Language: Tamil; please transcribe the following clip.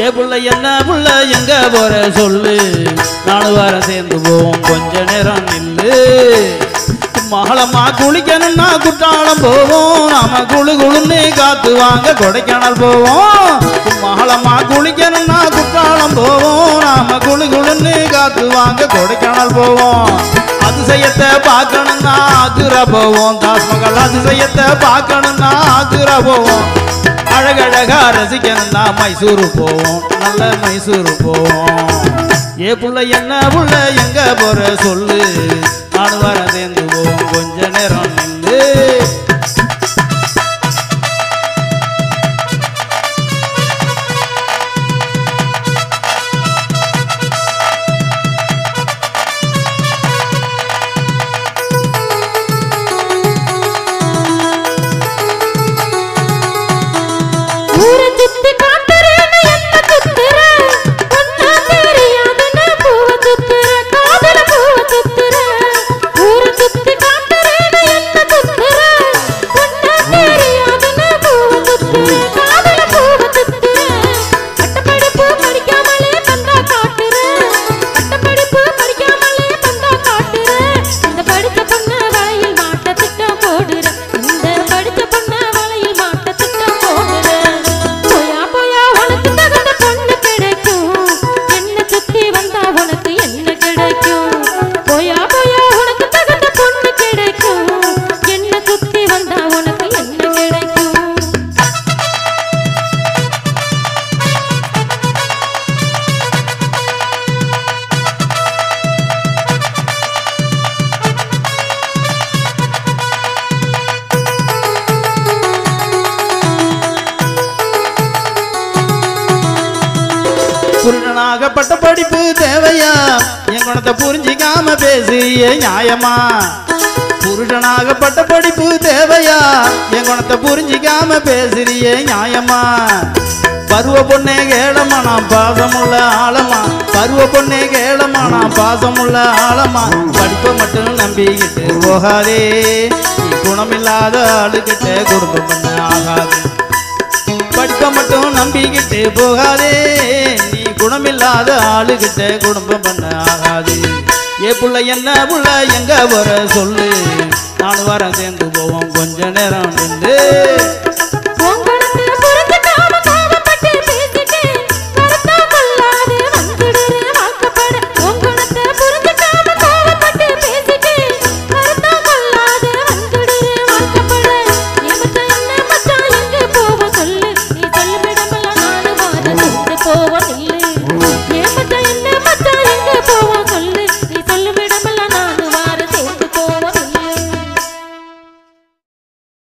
ஏ புள்ள என்ன புள்ள எங்க போற சொல்லு நாலு வாரம் சேர்ந்து போவோம் கொஞ்ச நேரம் நில்லு மகளமா குளிக்கணும்னா குற்றாலம் போவோம் நாம குளு குளுன்னு காத்து வாங்க கொடைக்கானல் போவோம் மகளமா குளிக்கணும்னா குற்றாலம் போவோம் நாம குளு குளுன்னு காத்து வாங்க கொடைக்கானல் போவோம் அதிசயத்தை பார்க்கணும்னா ஆகுரா போவோம் தாஸ்மகள் அதிசயத்தை பார்க்கணும்னா ஆகுரா போவோம் அழகழகா ரசிக்கணும்னா மைசூரு போவோம் நல்ல மைசூரு போவோம் ஏ புள்ள என்ன புள்ள எங்க போற சொல்லு நானும் வர சேர்ந்து போவோம் கொஞ்ச நேரம் நின்று ஊரை சுத்தி காட்டுறேன்னு என்ன சுத்துற? ஒண்ணா தெரியாதுன்னு பூவை சுத்துற, காதுல பூவை சுத்துற. ஊரை சுத்தி காட்டுறேன்னு என்ன சுத்துற? ஒண்ணா தெரியாதுன்னு பூவை சுத்துற, காதுல பூவை சுத்துற. பட்டப்படிப்பு படிக்காமலே பந்தா காட்டுற. பட்டப்படிப்பு படிக்காமலே பந்தா காட்டுற. இந்த படிச்ச பொண்ணு வலையில் மாட்ட திட்டம் போடுற. இந்த படிச்ச பொண்ணு வலையில் மாட்ட திட்டம் போடுற. போயா போயா உனக்கு தகுந்த பொண்ணு கிடைக்கும். என்னை சுத்தி வந்தா உனக்கு என்ன கிடைக்கும்? போயா போயா உனக்கு தகுந்த பொண்ணு கிடைக்கும். என்னை சுத்தி வந்தா உனக்கு என்ன கிடைக்கும் குருடனாகப்பட்ட படிப்பு தேவையா என் குணத்தை புரிஞ்சிக்காம பேசுறியே நியாயமா புருடனாகப்பட்ட படிப்பு தேவையா என் குணத்தை புரிஞ்சிக்காம பேசுறியே நியாயமா பருவ பொண்ணே கேளமா நான் பாசமுள்ள ஆழமா பருவ பொண்ணே கேளமா நான் பாசமுள்ள ஆழமா படிப்பை மட்டும் நம்பிக்கிட்டு போகாதே நீ குணமில்லாத ஆளுகிட்ட குடும்பம் பண்ண ஆகாது படிப்பை மட்டும் நம்பிக்கிட்டு போகாதே நீ குணமில்லாத ஆளுகிட்ட குடும்பம் பண்ண ஆகாது ஏ புள்ள என்ன புள்ள எங்க வர சொல்லு நானும் வர சேர்ந்து போவோம் கொஞ்ச நேரம் நின்று